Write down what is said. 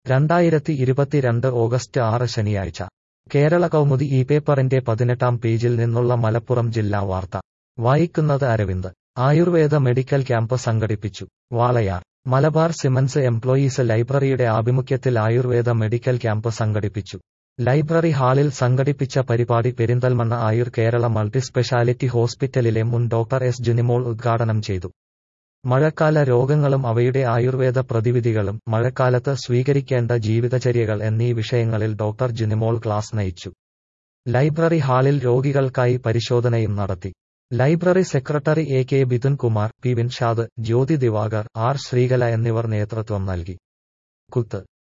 രണ്ടായിരത്തി ഇരുപത്തിരണ്ട് ഓഗസ്റ്റ് ആറ് ശനിയാഴ്ച കേരള കൗമുദി ഈ പേപ്പറിന്റെ പതിനെട്ടാം പേജിൽ നിന്നുള്ള മലപ്പുറം ജില്ലാ വാർത്ത വായിക്കുന്നത് അരവിന്ദ് ആയുർവേദ മെഡിക്കൽ ക്യാമ്പ് സംഘടിപ്പിച്ചു വാളയാർ മലബാർ സിമൻസ് എംപ്ലോയീസ് ലൈബ്രറിയുടെ ആഭിമുഖ്യത്തിൽ ആയുർവേദ മെഡിക്കൽ ക്യാമ്പ് സംഘടിപ്പിച്ചു ലൈബ്രറി ഹാളിൽ സംഘടിപ്പിച്ച പരിപാടി പെരിന്തൽമണ്ണ ആയുർ കേരള മൾട്ടി സ്പെഷ്യാലിറ്റി ഹോസ്പിറ്റലിലെ മുൻ ഡോക്ടർ എസ് ജുനിമോൾ ഉദ്ഘാടനം ചെയ്തു മഴക്കാല രോഗങ്ങളും അവയുടെ ആയുർവേദ പ്രതിവിധികളും മഴക്കാലത്ത് സ്വീകരിക്കേണ്ട ജീവിതചര്യകൾ എന്നീ വിഷയങ്ങളിൽ ഡോക്ടർ ജുനിമോൾ ക്ലാസ് നയിച്ചു ലൈബ്രറി ഹാളിൽ രോഗികൾക്കായി പരിശോധനയും നടത്തി library secretary A K Bithun Kumar P Vinshad Jyothi Divakar R Sreekala എന്നിവർ നേതൃത്വം നൽകി കുത്ത്